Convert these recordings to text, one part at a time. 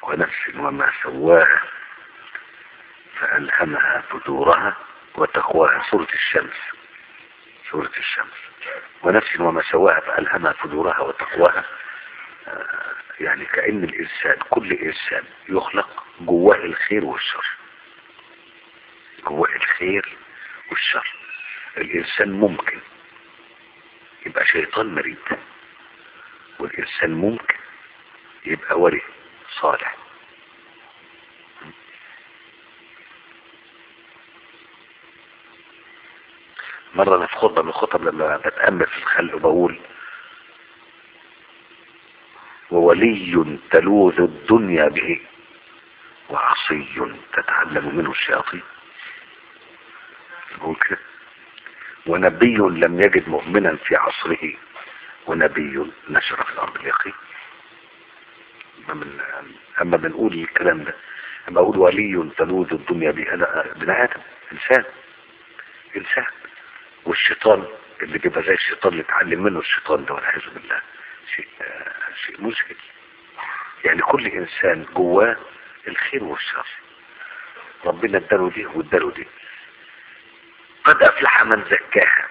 ونفس وما سواها فألهمها فجورها وتقواها سورة الشمس سورة الشمس ونفس وما سواها فألهمها فجورها وتقواها آه، يعني كأن الإنسان كل إنسان يخلق جواه الخير والشر جواه الخير والشر الإنسان ممكن يبقى شيطان مريد والإنسان ممكن يبقى ولي صالح مرة أنا في خطبة من الخطب لما بتأمل في الخلق بقول وولي تلوذ الدنيا به وعصي تتعلم منه الشياطين بقول كده ونبي لم يجد مؤمنا في عصره ونبي نشر في الأرض اليقين أما من أما بنقول الكلام ده أما أقول ولي تلوذ الدنيا به أنا ابن آدم إنسان إنسان والشيطان اللي بيبقى زي الشيطان اللي اتعلم منه الشيطان ده والعياذ بالله شيء آه شيء مذهل يعني كل انسان جواه الخير والشر ربنا اداله دي واداله دي قد افلح من زكاها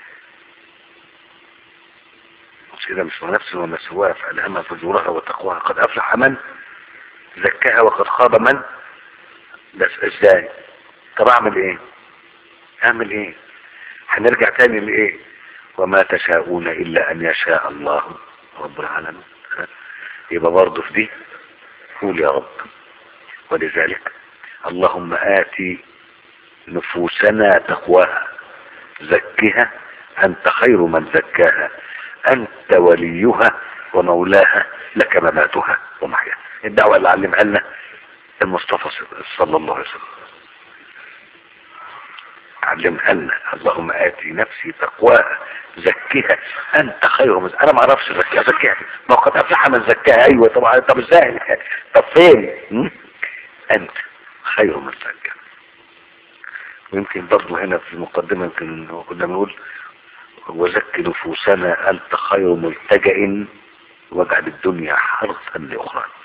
مش كده مش نفس وما سواها فالهمها فجورها وتقواها قد افلح من زكاها وقد خاب من بس ازاي طب اعمل ايه اعمل ايه هنرجع تاني لايه وما تشاءون الا ان يشاء الله رب العالمين يبقى برضه في دي قول يا رب ولذلك اللهم آتي نفوسنا تقواها زكها أنت خير من زكاها أنت وليها ومولاها لك مماتها ومحياها الدعوة اللي علمها لنا المصطفى صلى الله عليه وسلم علمها لنا اللهم آتي نفسي تقواها زكيها انت خير من انا ما اعرفش زكيها زكيها ما قد افلح من زكاها ايوه طبعا طب ازاي طب فين م? انت خير من زكاها ويمكن برضه هنا في المقدمة يمكن كنا بنقول وزك نفوسنا انت خير ملتجئ واجعل الدنيا حرثا لاخرى